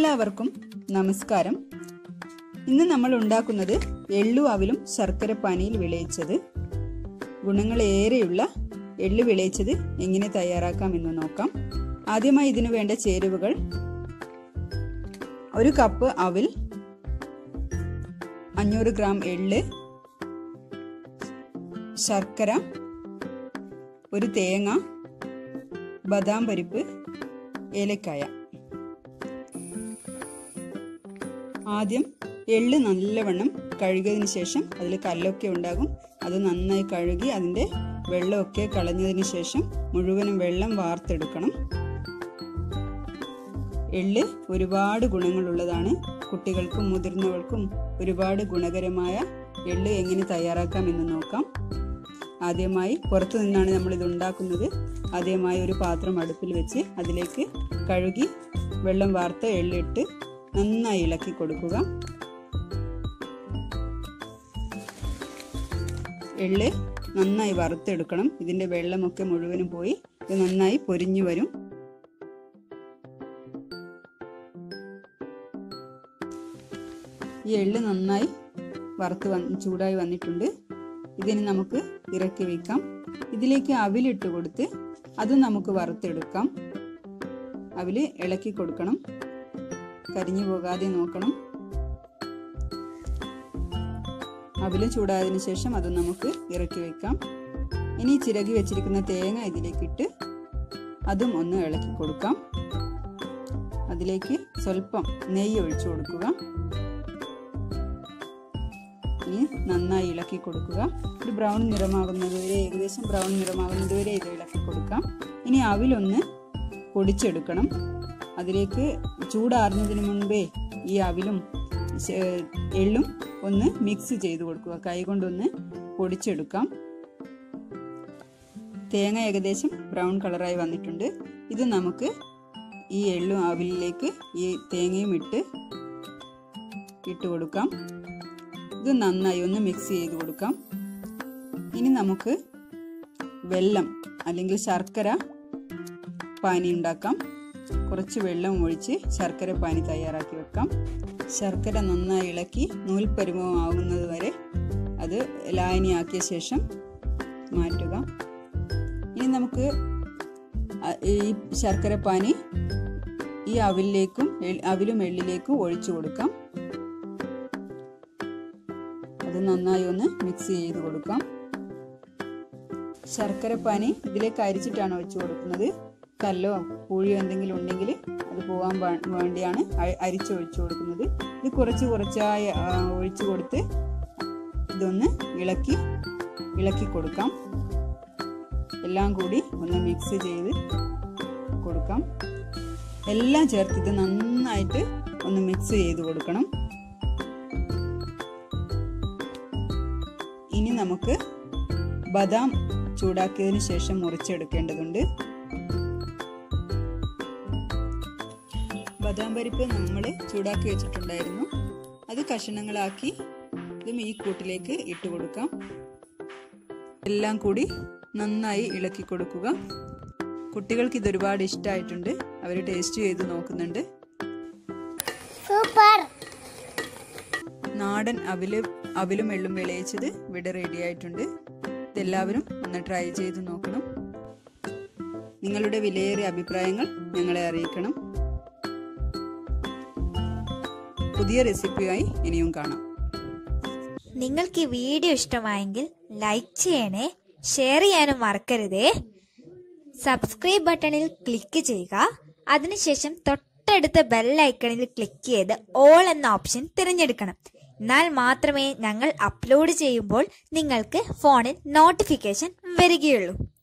എല്ലാവർക്കും നമസ്കാരം ഇന്ന് നമ്മൾ ഉണ്ടാക്കുന്നത് എള്ളു അവിലും ശർക്കര പാനിയിൽ വിളയിച്ചത് ഗുണങ്ങളേറെയുള്ള എള്ളു വിളയിച്ചത് എങ്ങനെ തയ്യാറാക്കാം എന്ന് നോക്കാം ആദ്യമായി ഇതിനു വേണ്ട ചേരുവകൾ ഒരു കപ്പ് അവിൽ അഞ്ഞൂറ് ഗ്രാം എള്ള് ശർക്കര ഒരു തേങ്ങ ബദാം പരിപ്പ് ഏലക്കായ ആദ്യം എള്ള് നല്ലവണ്ണം കഴുകിയതിന് ശേഷം അതിൽ കല്ലൊക്കെ ഉണ്ടാകും അത് നന്നായി കഴുകി അതിൻ്റെ വെള്ളമൊക്കെ കളഞ്ഞതിന് ശേഷം മുഴുവനും വെള്ളം വാർത്തെടുക്കണം എള്ള് ഒരുപാട് ഗുണങ്ങളുള്ളതാണ് കുട്ടികൾക്കും മുതിർന്നവർക്കും ഒരുപാട് ഗുണകരമായ എള്ള് എങ്ങനെ തയ്യാറാക്കാം എന്ന് നോക്കാം ആദ്യമായി പുറത്തു നിന്നാണ് നമ്മൾ ഇത് ഉണ്ടാക്കുന്നത് ആദ്യമായി ഒരു പാത്രം അടുപ്പിൽ വെച്ച് അതിലേക്ക് കഴുകി വെള്ളം വാർത്ത എള്ളിട്ട് നന്നായി ഇളക്കി കൊടുക്കുക എള്ള് നന്നായി വറുത്തെടുക്കണം ഇതിൻ്റെ വെള്ളമൊക്കെ മുഴുവനും പോയി ഇത് നന്നായി പൊരിഞ്ഞു വരും ഈ എള്ള് നന്നായി വറുത്ത് വന്ന് ചൂടായി വന്നിട്ടുണ്ട് ഇതിന് നമുക്ക് ഇറക്കി വെക്കാം ഇതിലേക്ക് അവിലിട്ട് കൊടുത്ത് അതും നമുക്ക് വറുത്തെടുക്കാം അവില് ഇളക്കി കൊടുക്കണം കരിഞ്ഞു പോകാതെ നോക്കണം അവില് ചൂടായതിനു ശേഷം അത് നമുക്ക് ഇറക്കി വെക്കാം ഇനി ചിരകി വെച്ചിരിക്കുന്ന തേങ്ങ ഇതിലേക്കിട്ട് അതും ഒന്ന് ഇളക്കി കൊടുക്കാം അതിലേക്ക് സ്വല്പം നെയ്യ് ഒഴിച്ചു കൊടുക്കുക ഇനി നന്നായി ഇളക്കി കൊടുക്കുക ഒരു ബ്രൗൺ നിറമാകുന്നത് വരെ ഏകദേശം ബ്രൗൺ നിറമാകുന്നത് വരെ ഇത് ഇളക്കി കൊടുക്കാം ഇനി അവിലൊന്ന് പൊടിച്ചെടുക്കണം അതിലേക്ക് ചൂടാറുന്നതിന് മുൻപേ ഈ അവിലും എള്ളും ഒന്ന് മിക്സ് ചെയ്ത് കൊടുക്കുക കൈകൊണ്ടൊന്ന് പൊടിച്ചെടുക്കാം തേങ്ങ ഏകദേശം ബ്രൗൺ കളറായി വന്നിട്ടുണ്ട് ഇത് നമുക്ക് ഈ എള്ളും അവിലിലേക്ക് ഈ തേങ്ങയും ഇട്ട് ഇട്ട് കൊടുക്കാം ഇത് നന്നായി ഒന്ന് മിക്സ് ചെയ്ത് കൊടുക്കാം ഇനി നമുക്ക് വെള്ളം അല്ലെങ്കിൽ ശർക്കര പാനി ഉണ്ടാക്കാം കുറച്ച് വെള്ളം ഒഴിച്ച് ശർക്കര പാനി തയ്യാറാക്കി വെക്കാം ശർക്കര നന്നായി ഇളക്കി നൂൽപ്പരുവമാകുന്നത് വരെ അത് ലായനിയാക്കിയ ശേഷം മാറ്റുക ഇനി നമുക്ക് ഈ ശർക്കര പാനി ഈ അവിലേക്കും അവിലും എള്ളിലേക്കും ഒഴിച്ചു കൊടുക്കാം അത് നന്നായി ഒന്ന് മിക്സ് ചെയ്ത് കൊടുക്കാം ശർക്കര പാനി ഇതിലേക്ക് അരിച്ചിട്ടാണ് വെച്ച് കൊടുക്കുന്നത് കല്ലോ പൂഴിയോ എന്തെങ്കിലും ഉണ്ടെങ്കിൽ അത് പോകാൻ വേണ്ടിയാണ് അരിച്ച് ഒഴിച്ചു കൊടുക്കുന്നത് ഇത് കുറച്ച് കുറച്ചായി ഒഴിച്ചു കൊടുത്ത് ഇതൊന്ന് ഇളക്കി ഇളക്കി കൊടുക്കാം എല്ലാം കൂടി ഒന്ന് മിക്സ് ചെയ്ത് കൊടുക്കാം എല്ലാം ചേർത്ത് ഇത് നന്നായിട്ട് ഒന്ന് മിക്സ് ചെയ്ത് കൊടുക്കണം ഇനി നമുക്ക് ബദാം ചൂടാക്കിയതിന് ശേഷം മുറിച്ചെടുക്കേണ്ടതുണ്ട് ബദാം പരിപ്പ് നമ്മൾ ചൂടാക്കി വെച്ചിട്ടുണ്ടായിരുന്നു അത് കഷണങ്ങളാക്കി ഇതും ഈ കൂട്ടിലേക്ക് ഇട്ട് കൊടുക്കാം എല്ലാം കൂടി നന്നായി ഇളക്കി കൊടുക്കുക കുട്ടികൾക്ക് ഇത് ഒരുപാട് ഇഷ്ടമായിട്ടുണ്ട് അവർ ടേസ്റ്റ് ചെയ്ത് നോക്കുന്നുണ്ട് സൂപ്പർ നാടൻ അവില് അവിലും എള്ളും വിളയിച്ചത് ഇവിടെ റെഡി ആയിട്ടുണ്ട് ഇതെല്ലാവരും ഒന്ന് ട്രൈ ചെയ്ത് നോക്കണം നിങ്ങളുടെ വിലയേറിയ അഭിപ്രായങ്ങൾ ഞങ്ങളെ അറിയിക്കണം പുതിയ റെസിപ്പിയായി ഇനിയും കാണാം നിങ്ങൾക്ക് ഈ വീഡിയോ ഇഷ്ടമായെങ്കിൽ ലൈക്ക് ചെയ്യണേ ഷെയർ ചെയ്യാനും മറക്കരുതേ സബ്സ്ക്രൈബ് ബട്ടണിൽ ക്ലിക്ക് ചെയ്യുക അതിനുശേഷം തൊട്ടടുത്ത ബെൽ ഐക്കണിൽ ക്ലിക്ക് ചെയ്ത് ഓൾ എന്ന ഓപ്ഷൻ തിരഞ്ഞെടുക്കണം എന്നാൽ മാത്രമേ ഞങ്ങൾ അപ്ലോഡ് ചെയ്യുമ്പോൾ നിങ്ങൾക്ക് ഫോണിൽ നോട്ടിഫിക്കേഷൻ വരികയുള്ളൂ